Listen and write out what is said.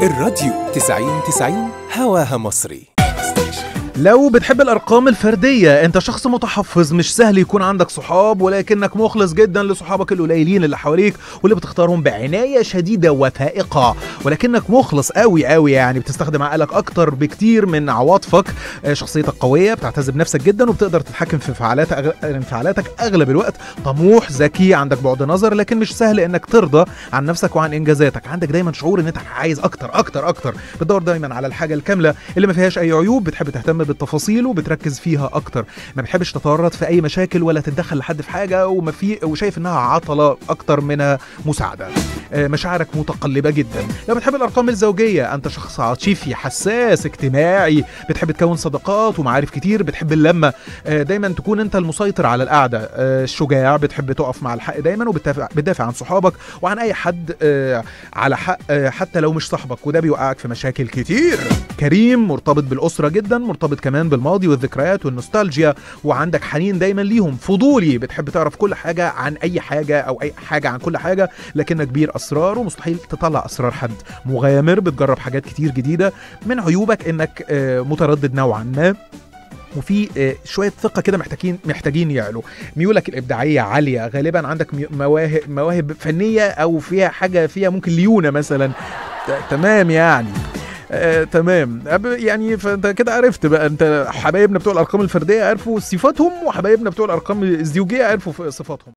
الراديو 90 90 هواها مصري لو بتحب الارقام الفرديه انت شخص متحفظ مش سهل يكون عندك صحاب ولكنك مخلص جدا لصحابك القليلين اللي حواليك واللي بتختارهم بعنايه شديده وثائقه ولكنك مخلص قوي قوي يعني بتستخدم عقلك اكتر بكتير من عواطفك آه، شخصيتك قويه بتعتز بنفسك جدا وبتقدر تتحكم في انفعالات أغ... انفعالاتك اغلب الوقت طموح ذكي عندك بعد نظر لكن مش سهل انك ترضى عن نفسك وعن انجازاتك عندك دايما شعور ان انت عايز اكتر اكتر اكتر بتدور دايما على الحاجه الكامله اللي ما فيهاش اي عيوب بتحب تهتم بالتفاصيل وبتركز فيها اكتر ما بتحبش تتورط في اي مشاكل ولا تتدخل لحد في حاجه وما في وشايف انها عطله اكتر منها مساعده آه، مشاعرك متقلبه جدا لو بتحب الارقام الزوجيه انت شخص عاطفي حساس اجتماعي بتحب تكون صداقات ومعارف كتير بتحب اللمه آه، دايما تكون انت المسيطر على القعده آه، الشجاع بتحب تقف مع الحق دايما وبتدافع بتدافع عن صحابك وعن اي حد آه، على حق آه، حتى لو مش صاحبك وده بيوقعك في مشاكل كتير كريم مرتبط بالاسره جدا مرتبط كمان بالماضي والذكريات والنوستالجيا وعندك حنين دايما ليهم فضولي بتحب تعرف كل حاجه عن اي حاجه او اي حاجه عن كل حاجه لكنك كبير اسرار ومستحيل تطلع اسرار حد مغامر بتجرب حاجات كتير جديده من عيوبك انك آه، متردد نوعا ما وفي آه، شويه ثقه كده محتاجين محتاجين يعلوا ميولك الابداعيه عاليه غالبا عندك مي- مواهب مواهب فنيه او فيها حاجه فيها ممكن ليونه مثلا ت- تمام يعني آه، تمام أب- يعني فانت كده عرفت بقى انت حبايبنا بتوع الارقام الفرديه عرفوا صفاتهم وحبايبنا بتوع الارقام الزوجيه عرفوا ف- صفاتهم